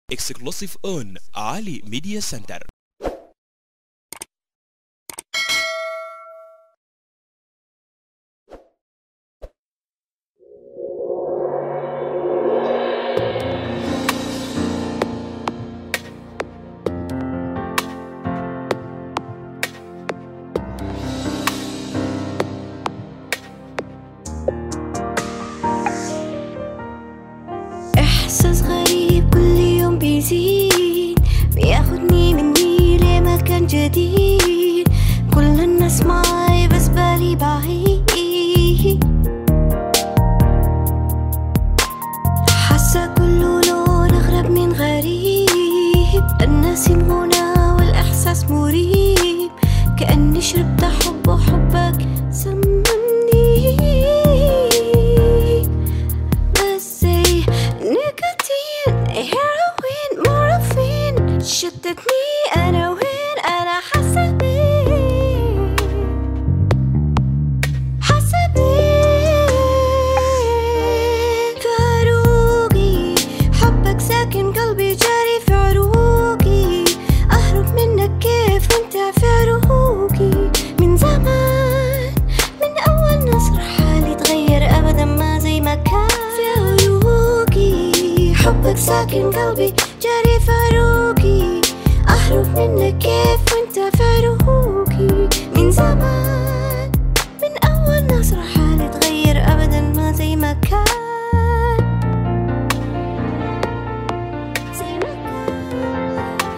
exclusive on Ali Media Center. إحساس غريب كل يوم بيزيد بياخدني مني لمكان جديد كل الناس معاي بس بالي بعيد حاسة كله لون أغرب من غريب النسيم هنا والإحساس مريب كأني شربت حب وحبك سمني بس زي نيكوتين هيروين مورفين شتتني انا وين انا حاسه بيه حاسه بيه في عروقي حبك ساكن قلبي جاري في عروقي اهرب منك كيف وانت في عروقي من زمان من اول نصر حالي تغير ابدا ما زي ما كان في عروقي حبك ساكن قلبي جاري في عروقي اهرب منك كيف وانت في عروقي من زمان من اول نصر حالي تغير ابدا ما زي ما كان زي ما كان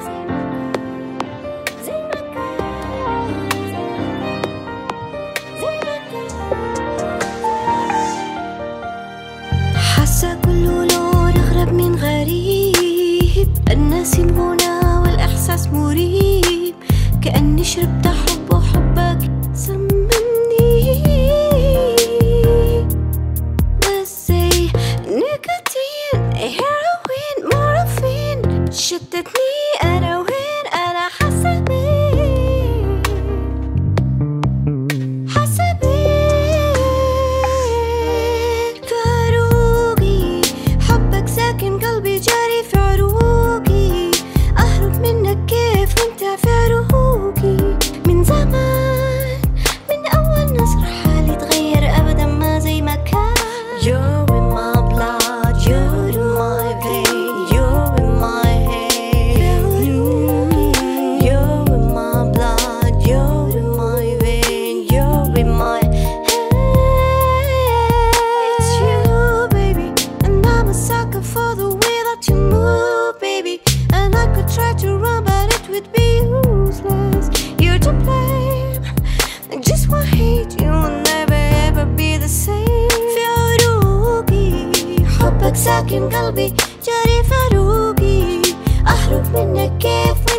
زي ما كان زي ما كان حاسة كله لون أغرب من غريب النسيم هنا والإحساس مريب كأني شربت حب وحبك سمني بس زي نيكوتين هيروين مورفين شتتني أنا وين أنا حاسة بيك حاسة بيك في عروقي حبك ساكن قلبي جاري في عروقي أهرب منك كيف وانت في عروقي من زمان من أول نصر حالي تغير أبدا ما زي ما كان You're in my blood, you're in my vein, you're in my head You're in my blood, you're in my vein, you're in my head It's you, baby, and I'm a sucker for the way that you move, baby And I could try to run, but it would be useless You're to blame I just want hate you will never ever be the same في عروقي حبك ساكن قلبي جاري في عروقي أهرب منك كيف